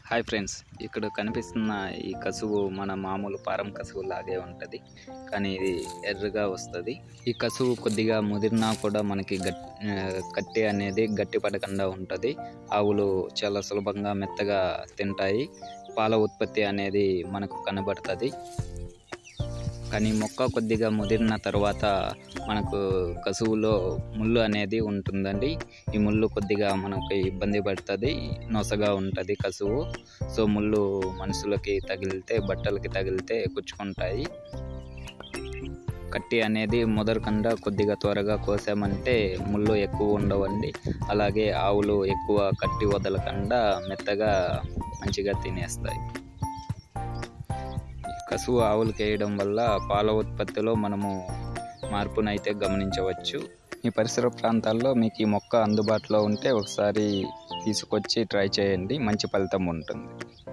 hi friends ఇక్కడ కనిపిస్తున్న ఈ కసువు మన మామూలు పారం కసువు లాగే ఉంటుంది కానీ ఇది ఎర్రగా వస్తుంది ఈ కసువు కొద్దిగా ముదిరినా కూడా మనకి గట్ ఆ, కట్టె అనేది గట్టి పడకుండా ఉంటుంది ఆవులు చాలా సులభంగా మెత్తగా తింటాయి పాల ఉత్పత్తి అనేది మనకు కనబడుతుంది కానీ మొక్క కొద్దిగా ముదిరిన తర్వాత మనకు కసువులో ముళ్ళు అనేది ఉంటుందండి ఈ ముళ్ళు కొద్దిగా మనకు ఇబ్బంది పడుతుంది నొసగా ఉంటుంది కసువు సో ముళ్ళు మనుషులకి తగిలితే బట్టలకి తగిలితే కుచ్చుకుంటాయి కట్టి అనేది ముదరకుండా కొద్దిగా త్వరగా కోసామంటే ముళ్ళు ఎక్కువ ఉండవండి అలాగే ఆవులు ఎక్కువ కట్టి వదలకుండా మెత్తగా మంచిగా తినేస్తాయి ఈ కసువు ఆవులకి వేయడం వల్ల పాల ఉత్పత్తిలో మనము మార్పునైతే గమనించవచ్చు ఈ పరిసర ప్రాంతాల్లో మీకు ఈ మొక్క అందుబాటులో ఉంటే ఒకసారి తీసుకొచ్చి ట్రై చేయండి మంచి ఫలితం ఉంటుంది